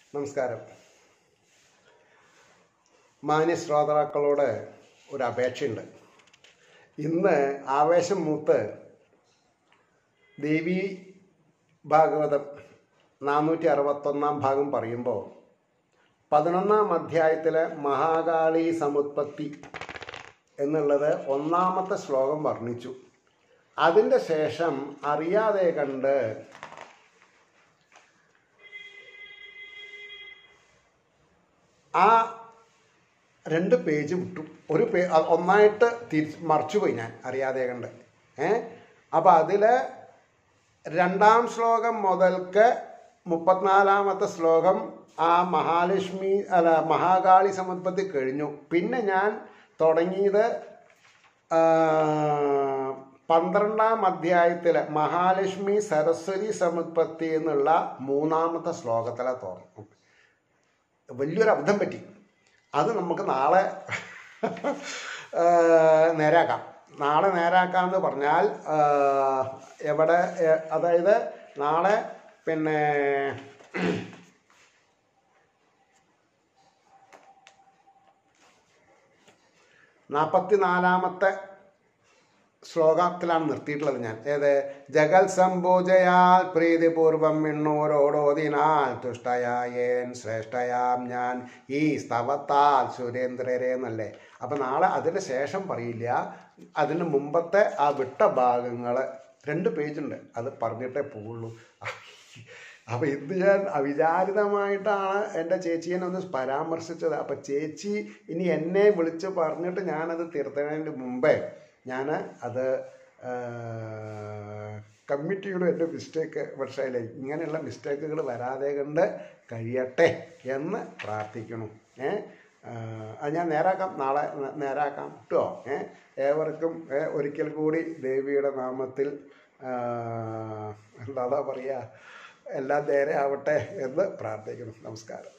നമസ്കാരം മാന്യ ശ്രോതാക്കളോട് ഒരു അപേക്ഷയുണ്ട് ഇന്ന് ആവേശം മൂത്ത് ദേവി ഭാഗവതം നാനൂറ്റി അറുപത്തൊന്നാം ഭാഗം പറയുമ്പോൾ പതിനൊന്നാം അധ്യായത്തിലെ മഹാകാളി സമുത്പത്തി എന്നുള്ളത് ഒന്നാമത്തെ ശ്ലോകം വർണ്ണിച്ചു അതിൻ്റെ ശേഷം അറിയാതെ കണ്ട് ആ രണ്ട് പേജ് വിട്ടു ഒരു പേ അ- ഒന്നായിട്ട് തിരിച്ച് മറിച്ചുപോയി ഞാൻ അറിയാതെ കണ്ട് ഏ അപ്പം അതിൽ രണ്ടാം ശ്ലോകം മുതൽക്ക് മുപ്പത്തിനാലാമത്തെ ശ്ലോകം ആ മഹാലക്ഷ്മി അല്ല മഹാകാളി സമുദ്പത്തി കഴിഞ്ഞു പിന്നെ ഞാൻ തുടങ്ങിയത് ആ, പന്ത്രണ്ടാം അധ്യായത്തിലെ മഹാലക്ഷ്മി സരസ്വതി സമുത്പത്തി എന്നുള്ള മൂന്നാമത്തെ ശ്ലോകത്തിലെ തോന്നും വലിയൊരു അബദ്ധം പറ്റി അത് നമുക്ക് നാളെ ആ, നേരാക്കാം നാളെ നേരാക്കാമെന്ന് പറഞ്ഞാൽ ആ, എവിടെ എ- അതായത് നാളെ പിന്നെ നാൽപ്പത്തിനാലാമത്തെ ശ്ലോകത്തിലാണ് നിർത്തിയിട്ടുള്ളത് ഞാൻ ഏത് ജഗൽ സംഭൂജയാൽ പ്രീതിപൂർവം മിണ്ണൂരോടോതിനാൽ തുഷ്ടയായേൻ ശ്രേഷ്ഠയാം ഞാൻ ഈ സ്തവത്താൽ സുരേന്ദ്രരെ എന്നല്ലേ അപ്പം നാളെ അതിന് ശേഷം പറയില്ല അതിന് മുമ്പത്തെ ആ വിട്ട ഭാഗങ്ങൾ രണ്ട് പേജുണ്ട് അത് പറഞ്ഞിട്ടേ പോവുള്ളൂ അപ്പോൾ ഇന്ന് ഞാൻ അവിചാരിതമായിട്ടാണ് എൻ്റെ ചേച്ചിയെ ഒന്ന് പരാമർശിച്ചത് അപ്പം ചേച്ചി ഇനി എന്നെ വിളിച്ച് പറഞ്ഞിട്ട് ഞാനത് തീർത്തതിന് മുമ്പേ ഞാൻ അത് ആ, കമ്മിറ്റിയുടെ എൻ്റെ മിസ്റ്റേക്ക് പക്ഷേ ഇങ്ങനെയുള്ള മിസ്റ്റേക്കുകൾ വരാതെ കണ്ട് കഴിയട്ടെ എന്ന് പ്രാർത്ഥിക്കണം ഏ ആ, അത് ഞാൻ നേരാക്കാം നാളെ നേ- നേരാക്കാം കേട്ടോ ഏ ഏവർക്കും ഏ, ഒരിക്കൽ കൂടി ദേവിയുടെ നാമത്തിൽ ആ, എന്താ പറയുക എല്ലാം നേരെ ആവട്ടെ എന്ന് പ്രാർത്ഥിക്കുന്നു നമസ്കാരം